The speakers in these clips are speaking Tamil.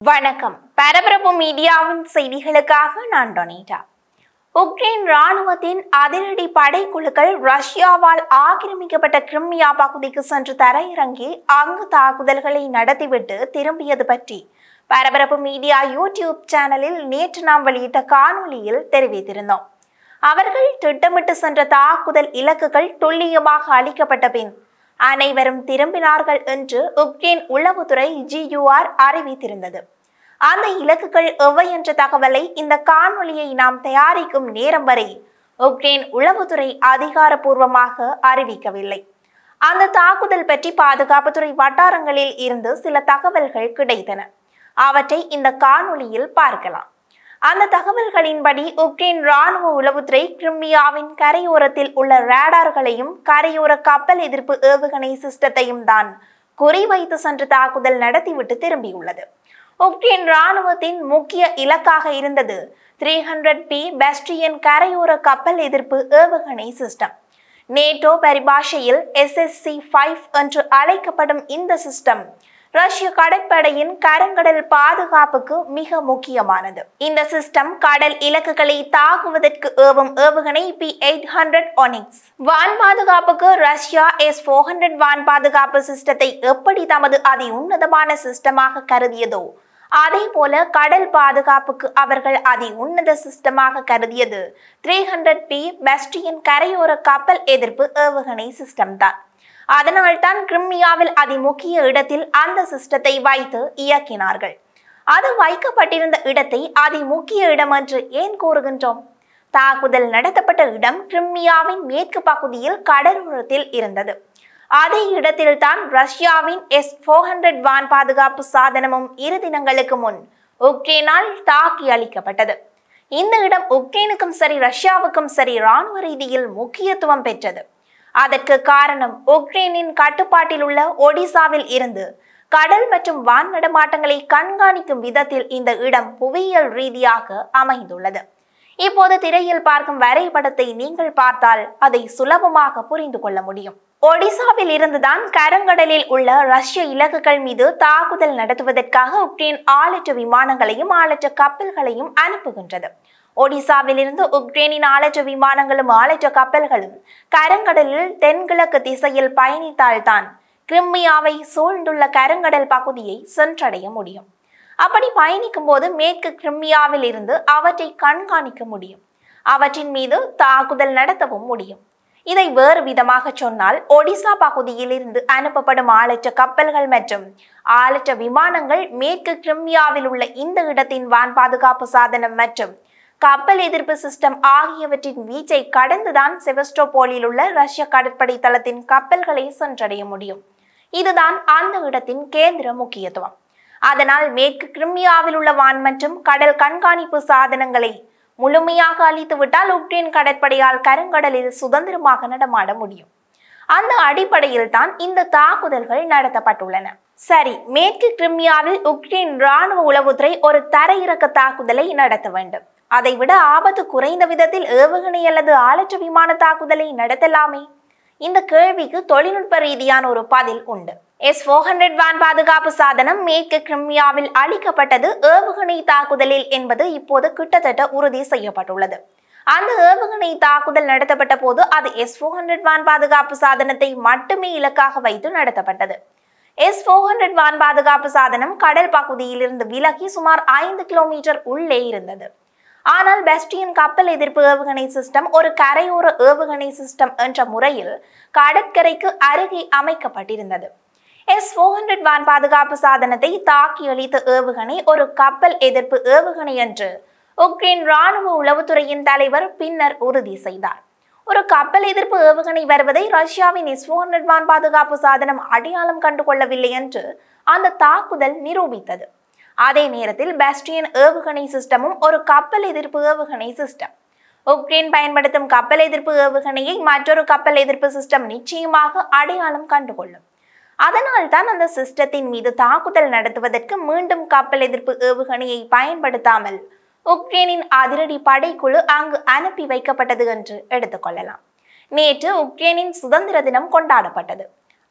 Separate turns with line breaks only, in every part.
வணக்கம் பரபரப்பு மீடியாவின் செய்திகளுக்காக நான் டொனேட்டா உக்ரைன் ராணுவத்தின் அதிரடி படைக்குழுக்கள் ரஷ்யாவால் ஆக்கிரமிக்கப்பட்ட கிரிமியா பகுதிக்கு சென்று தரையிறங்கி அங்கு தாக்குதல்களை நடத்திவிட்டு திரும்பியது பற்றி பரபரப்பு மீடியா யூடியூப் சேனலில் நேற்று நாம் வெளியிட்ட காணொளியில் தெரிவித்திருந்தோம் அவர்கள் திட்டமிட்டு சென்ற தாக்குதல் இலக்குகள் துல்லியமாக அளிக்கப்பட்ட பின் அனைவரும் திரும்பினார்கள் என்று உக்ரைன் உளவுத்துறை ஜியூஆர் அறிவித்திருந்தது அந்த இலக்குகள் எவை என்ற தகவலை இந்த காணொளியை நாம் தயாரிக்கும் நேரம் வரை உக்ரைன் உளவுத்துறை அதிகாரப்பூர்வமாக அறிவிக்கவில்லை அந்த தாக்குதல் பற்றி பாதுகாப்புத்துறை வட்டாரங்களில் இருந்து சில தகவல்கள் கிடைத்தன அவற்றை இந்த காணொளியில் பார்க்கலாம் அந்த தகவல்களின்படி உக்ரைன் ராணுவ உளவுத்துறை கிரிமியாவின் கரையோரத்தில் உள்ள ரேடார்களையும் கரையோர கப்பல் எதிர்ப்பு ஏவுகணை சிஸ்டத்தையும் தான் குறிவைத்து சென்று தாக்குதல் நடத்திவிட்டு திரும்பியுள்ளது உக்ரைன் ராணுவத்தின் முக்கிய இலக்காக இருந்தது த்ரீ ஹண்ட்ரட் பி பெஸ்டியன் கரையோர கப்பல் எதிர்ப்பு ஏவுகணை சிஸ்டம் நேட்டோ பரிபாஷையில் எஸ்எஸ்சி ஃபைவ் என்று அழைக்கப்படும் இந்த சிஸ்டம் ரஷ்ய கடற்படையின் கருங்கடல் பாதுகாப்புக்கு மிக முக்கியமானது இந்த சிஸ்டம் கடல் இலக்குகளை தாக்குவதற்கு ஏவும் ஏவுகணை பி எயிட் ஹண்ட்ரட் ஒனிக்ஸ் வான் பாதுகாப்புக்கு ரஷ்யா எஸ் ஃபோர் ஹண்ட்ரட் வான் பாதுகாப்பு சிஸ்டத்தை எப்படி தமது அதி உன்னதமான சிஸ்டமாக கருதியதோ அதே போல கடல் பாதுகாப்புக்கு அவர்கள் அதி உன்னத சிஸ்டமாக கருதியது த்ரீ ஹண்ட்ரட் பி பெஸ்டியன் கரையோர கப்பல் எதிர்ப்பு ஏவுகணை சிஸ்டம் தான் அதனால்தான் கிரிமியாவில் அதி முக்கிய இடத்தில் அந்த சிஸ்டத்தை வைத்து இயக்கினார்கள் அது வைக்கப்பட்டிருந்த இடத்தை அதி முக்கிய இடம் என்று ஏன் கூறுகின்றோம் தாக்குதல் நடத்தப்பட்ட இடம் கிரிமியாவின் மேற்கு பகுதியில் கடலோரத்தில் இருந்தது அதே இடத்தில் தான் ரஷ்யாவின் எஸ் ஃபோர் ஹண்ட்ரட் வான் பாதுகாப்பு சாதனமும் இரு தினங்களுக்கு முன் உக்ரைனால் தாக்கி அளிக்கப்பட்டது இந்த இடம் உக்ரைனுக்கும் சரி ரஷ்யாவுக்கும் சரி இராணுவ ரீதியில் முக்கியத்துவம் பெற்றது அதற்கு காரணம் உக்ரைனின் கட்டுப்பாட்டில் உள்ள ஒடிசாவில் இருந்து கடல் மற்றும் வான் நடமாட்டங்களை கண்காணிக்கும் விதத்தில் இந்த இடம் புவியியல் ரீதியாக அமைந்துள்ளது இப்போது திரையில் பார்க்கும் வரைபடத்தை நீங்கள் பார்த்தால் அதை சுலபமாக புரிந்து கொள்ள முடியும் ஒடிசாவில் இருந்துதான் கருங்கடலில் உள்ள ரஷ்ய இலக்குகள் மீது தாக்குதல் நடத்துவதற்காக உக்ரைன் ஆளற்ற விமானங்களையும் ஆளற்ற கப்பல்களையும் அனுப்புகின்றது ஒடிசாவிலிருந்து உக்ரைனின் ஆளற்ற விமானங்களும் ஆளற்ற கப்பல்களும் கருங்கடலில் தென்கிழக்கு திசையில் பயணித்தால்தான் கிரிமியாவை சூழ்ந்துள்ள கருங்கடல் பகுதியை சென்றடைய முடியும் அப்படி பயணிக்கும் போது மேற்கு கிரிமியாவில் இருந்து அவற்றை கண்காணிக்க முடியும் அவற்றின் மீது தாக்குதல் நடத்தவும் முடியும் இதை வேறு விதமாக சொன்னால் ஒடிசா பகுதியில் இருந்து அனுப்பப்படும் ஆளற்ற கப்பல்கள் மற்றும் ஆளற்ற விமானங்கள் மேற்கு கிரிமியாவில் உள்ள இந்த இடத்தின் வான் பாதுகாப்பு சாதனம் மற்றும் கப்பல் எதிர்ப்பு சிஸ்டம் ஆகியவற்றின் வீச்சை கடந்துதான் செவஸ்டோபோலில் உள்ள ரஷ்ய கடற்படை தளத்தின் கப்பல்களை சென்றடைய முடியும் இதுதான் அந்த இடத்தின் கேந்திர முக்கியத்துவம் அதனால் மேற்கு கிரிமியாவில் உள்ள வான் மற்றும் கடல் கண்காணிப்பு சாதனங்களை முழுமையாக அழித்துவிட்டால் உக்ரைன் கடற்படையால் கருங்கடலில் சுதந்திரமாக நடமாட முடியும் அந்த அடிப்படையில் தான் இந்த தாக்குதல்கள் நடத்தப்பட்டுள்ளன சரி மேற்கு கிரிமியாவில் உக்ரைன் ராணுவ உளவுத்துறை ஒரு தரையிறக்க தாக்குதலை நடத்த வேண்டும் அதைவிட ஆபத்து குறைந்த விதத்தில் ஏவுகணை அல்லது ஆளற்ற விமான தாக்குதலை நடத்தலாமே இந்த கேள்விக்கு தொழில்நுட்ப ரீதியான ஒரு பதில் உண்டு எஸ் ஃபோர் ஹண்ட்ரட் வான் பாதுகாப்பு சாதனம் மேற்கு கிரிமியாவில் அளிக்கப்பட்டது ஏவுகணை தாக்குதலில் என்பது இப்போது கிட்டத்தட்ட உறுதி செய்யப்பட்டுள்ளது அந்த ஏவுகணை தாக்குதல் நடத்தப்பட்ட போது அது எஸ் ஃபோர் ஹண்ட்ரட் வான் பாதுகாப்பு சாதனத்தை மட்டுமே இலக்காக வைத்து நடத்தப்பட்டது எஸ் ஃபோர் ஹண்ட்ரட் வான் பாதுகாப்பு சாதனம் கடல் பகுதியிலிருந்து விலகி சுமார் ஐந்து கிலோமீட்டர் உள்ளே இருந்தது ஆனால் பெஸ்டியன் கப்பல் எதிர்ப்பு ஏவுகணை சிஸ்டம் ஒரு கரையோர ஏவுகணை சிஸ்டம் என்ற முறையில் கடற்கரைக்கு அருகே அமைக்கப்பட்டிருந்தது எஸ் ஃபோர் ஹண்ட்ரட் வான் பாதுகாப்பு சாதனத்தை தாக்கி அளித்த ஏவுகணை ஒரு கப்பல் எதிர்ப்பு ஏவுகணை என்று உக்ரைன் ராணுவ உளவுத்துறையின் தலைவர் பின்னர் உறுதி செய்தார் ஒரு கப்பல் எதிர்ப்பு ஏவுகணை வருவதை ரஷ்யாவின் எஸ் ஃபோர் ஹண்ட்ரட் வான் பாதுகாப்பு சாதனம் அடையாளம் கண்டுகொள்ளவில்லை என்று அந்த தாக்குதல் நிரூபித்தது அதே நேரத்தில் பாஸ்டியன் ஏவுகணை சிஸ்டமும் ஒரு கப்பல் எதிர்ப்பு ஏவுகணை சிஸ்டம் உக்ரைன் பயன்படுத்தும் கப்பல் எதிர்ப்பு ஏவுகணையை மற்றொரு கப்பல் எதிர்ப்பு சிஸ்டம் நிச்சயமாக அடையாளம் கண்டுகொள்ளும் அதனால் தான் அந்த சிஸ்டத்தின் மீது தாக்குதல் நடத்துவதற்கு மீண்டும் கப்பல் எதிர்ப்பு ஏவுகணையை பயன்படுத்தாமல் உக்ரைனின் அதிரடி படைக்குழு அங்கு அனுப்பி வைக்கப்பட்டது என்று எடுத்துக்கொள்ளலாம் நேற்று உக்ரைனின் சுதந்திர தினம் கொண்டாடப்பட்டது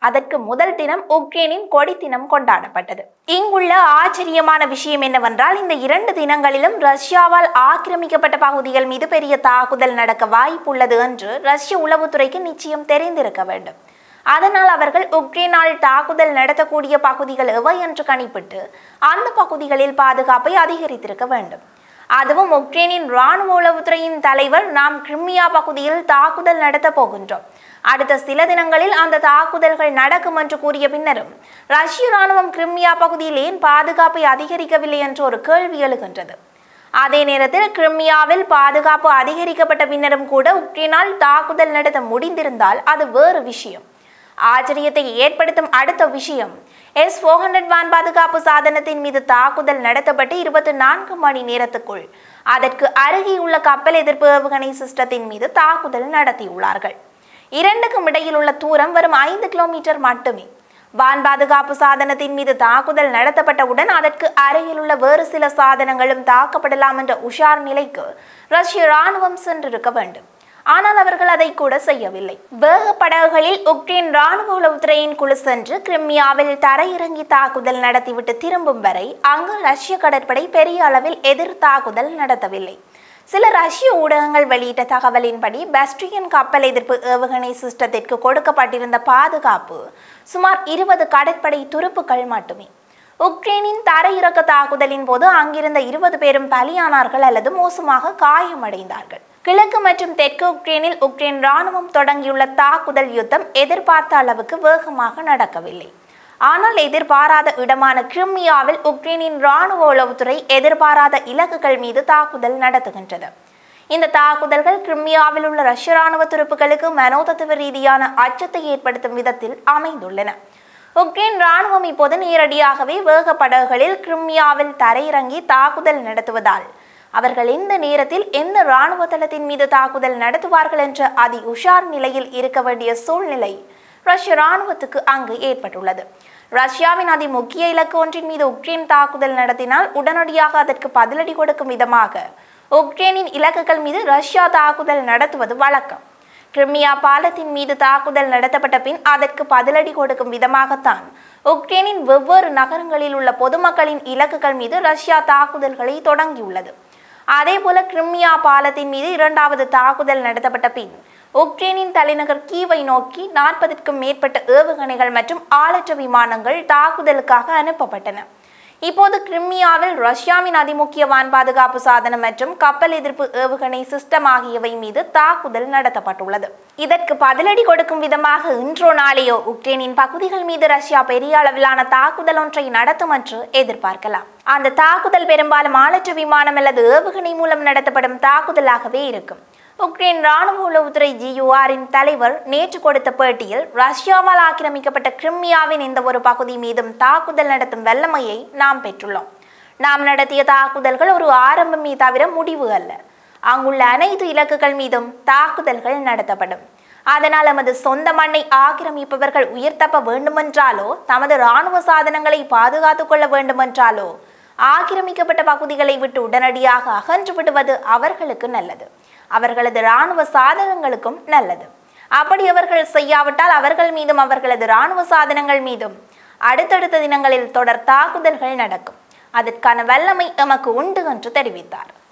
அதற்கு முதல் தினம் உக்ரைனின் கொடி தினம் கொண்டாடப்பட்டது இங்குள்ள ஆச்சரியமான விஷயம் என்னவென்றால் இந்த இரண்டு தினங்களிலும் ரஷ்யாவால் ஆக்கிரமிக்கப்பட்ட பகுதிகள் மீது பெரிய தாக்குதல் நடக்க வாய்ப்புள்ளது என்று ரஷ்ய உளவுத்துறைக்கு நிச்சயம் தெரிந்திருக்க வேண்டும் அதனால் அவர்கள் உக்ரைனால் தாக்குதல் நடத்தக்கூடிய பகுதிகள் எவை என்று கணிப்பிட்டு அந்த பகுதிகளில் பாதுகாப்பை அதிகரித்திருக்க வேண்டும் அதுவும் உக்ரைனின் இராணுவ உளவுத்துறையின் தலைவர் நாம் கிரிமியா பகுதியில் தாக்குதல் நடத்த போகின்றோம் அடுத்த சில தினங்களில் அந்த தாக்குதல்கள் நடக்கும் என்று கூறிய பின்னரும் ரஷ்ய இராணுவம் கிரிமியா பகுதியில் ஏன் பாதுகாப்பை அதிகரிக்கவில்லை என்ற ஒரு கேள்வி எழுகின்றது அதே நேரத்தில் கிரிமியாவில் பாதுகாப்பு அதிகரிக்கப்பட்ட பின்னரும் கூட உக்ரைனால் தாக்குதல் நடத்த முடிந்திருந்தால் அது வேறு விஷயம் ஆச்சரியத்தை ஏற்படுத்தும் அடுத்த விஷயம் எஸ் ஃபோர் ஹண்ட்ரட் வான் பாதுகாப்பு சாதனத்தின் மீது தாக்குதல் நடத்தப்பட்டு இருபத்தி நான்கு மணி நேரத்துக்குள் அதற்கு அருகே உள்ள கப்பல் எதிர்ப்பு ஏவுகணை சிஸ்டத்தின் மீது தாக்குதல் நடத்தியுள்ளார்கள் இரண்டுக்கும் இடையில் உள்ள தூரம் வரும் ஐந்து கிலோமீட்டர் மட்டுமே வான் பாதுகாப்பு சாதனத்தின் மீது தாக்குதல் நடத்தப்பட்டவுடன் அதற்கு அருகில் உள்ள வேறு சில சாதனங்களும் தாக்கப்படலாம் என்ற உஷார் நிலைக்கு ரஷ்ய இராணுவம் சென்றிருக்க வேண்டும் ஆனால் அவர்கள் அதை கூட செய்யவில்லை வேக படகுகளில் உக்ரைன் ராணுவ உளவுத்துறையின் குழு சென்று கிரிமியாவில் தரையிறங்கி தாக்குதல் நடத்திவிட்டு திரும்பும் வரை அங்கு ரஷ்ய கடற்படை பெரிய அளவில் எதிர் தாக்குதல் நடத்தவில்லை சில ரஷ்ய ஊடகங்கள் வெளியிட்ட தகவலின்படி பஸ்ட்ரியன் கப்பல் எதிர்ப்பு ஏவுகணை சிஸ்டத்திற்கு கொடுக்கப்பட்டிருந்த பாதுகாப்பு சுமார் இருபது கடற்படை துருப்புக்கள் மட்டுமே உக்ரைனின் தரையிறக்க தாக்குதலின் போது அங்கிருந்த இருபது பேரும் பலியானார்கள் அல்லது மோசமாக காயமடைந்தார்கள் கிழக்கு மற்றும் தெற்கு உக்ரைனில் உக்ரைன் ராணுவம் தொடங்கியுள்ள தாக்குதல் யுத்தம் எதிர்பார்த்த அளவுக்கு வேகமாக நடக்கவில்லை ஆனால் எதிர்பாராத இடமான கிரிமியாவில் உக்ரைனின் ராணுவ உளவுத்துறை எதிர்பாராத இலக்குகள் மீது தாக்குதல் நடத்துகின்றது இந்த தாக்குதல்கள் கிரிமியாவில் உள்ள ரஷ்ய ராணுவ துருப்புகளுக்கு மனோதத்துவ ரீதியான அச்சத்தை ஏற்படுத்தும் விதத்தில் அமைந்துள்ளன உக்ரைன் ராணுவம் இப்போது நேரடியாகவே வேக படகுகளில் கிரிமியாவில் தரையிறங்கி தாக்குதல் நடத்துவதால் அவர்கள் இந்த நேரத்தில் எந்த இராணுவ தளத்தின் மீது தாக்குதல் நடத்துவார்கள் என்ற அதி உஷார் நிலையில் இருக்க வேண்டிய சூழ்நிலை ரஷ்ய இராணுவத்துக்கு அங்கு ஏற்பட்டுள்ளது ரஷ்யாவின் அதி முக்கிய இலக்கு ஒன்றின் மீது உக்ரைன் தாக்குதல் நடத்தினால் உடனடியாக அதற்கு பதிலடி கொடுக்கும் விதமாக உக்ரைனின் இலக்குகள் மீது ரஷ்யா தாக்குதல் நடத்துவது வழக்கம் கிரிமியா பாலத்தின் மீது தாக்குதல் நடத்தப்பட்ட பின் அதற்கு பதிலடி கொடுக்கும் விதமாகத்தான் உக்ரைனின் வெவ்வேறு நகரங்களில் உள்ள பொதுமக்களின் இலக்குகள் மீது ரஷ்யா தாக்குதல்களை தொடங்கியுள்ளது அதேபோல கிரிமியா பாலத்தின் மீது இரண்டாவது தாக்குதல் நடத்தப்பட்ட பின் உக்ரைனின் தலைநகர் கீவை நோக்கி நாற்பதுக்கும் மேற்பட்ட ஏவுகணைகள் மற்றும் ஆளற்ற விமானங்கள் தாக்குதலுக்காக அனுப்பப்பட்டன இப்போது கிரிமியாவில் ரஷ்யாவின் அதிமுக்கிய வான் பாதுகாப்பு சாதனம் மற்றும் கப்பல் எதிர்ப்பு ஏவுகணை சிஸ்டம் ஆகியவை மீது தாக்குதல் நடத்தப்பட்டுள்ளது இதற்கு பதிலடி கொடுக்கும் விதமாக இன்றோ நாளையோ உக்ரைனின் பகுதிகள் மீது ரஷ்யா பெரிய அளவிலான தாக்குதல் ஒன்றை நடத்தும் என்று எதிர்பார்க்கலாம் அந்த தாக்குதல் பெரும்பாலும் ஆளற்ற விமானம் அல்லது ஏவுகணை மூலம் நடத்தப்படும் தாக்குதலாகவே இருக்கும் உக்ரைன் ராணுவ உளவுத்துறை ஜியூஆரின் தலைவர் நேற்று கொடுத்த பேட்டியில் ரஷ்யாவால் ஆக்கிரமிக்கப்பட்ட கிரிமியாவின் இந்த ஒரு பகுதி மீதும் தாக்குதல் நடத்தும் வல்லமையை நாம் பெற்றுள்ளோம் நாம் நடத்திய தாக்குதல்கள் ஒரு ஆரம்பமே தவிர முடிவு அல்ல அங்குள்ள அனைத்து இலக்குகள் மீதும் தாக்குதல்கள் நடத்தப்படும் அதனால் நமது சொந்த மண்ணை ஆக்கிரமிப்பவர்கள் உயிர் தப்ப வேண்டுமென்றாலோ தமது இராணுவ சாதனங்களை பாதுகாத்துக் கொள்ள வேண்டுமென்றாலோ ஆக்கிரமிக்கப்பட்ட பகுதிகளை விட்டு உடனடியாக அகன்று விடுவது அவர்களுக்கு நல்லது அவர்களது இராணுவ சாதனங்களுக்கும் நல்லது அப்படி அவர்கள் செய்யாவிட்டால் அவர்கள் மீதும் அவர்களது இராணுவ சாதனங்கள் மீதும் அடுத்தடுத்த தினங்களில் தொடர் தாக்குதல்கள் நடக்கும் அதற்கான வல்லமை எமக்கு உண்டு என்று தெரிவித்தார்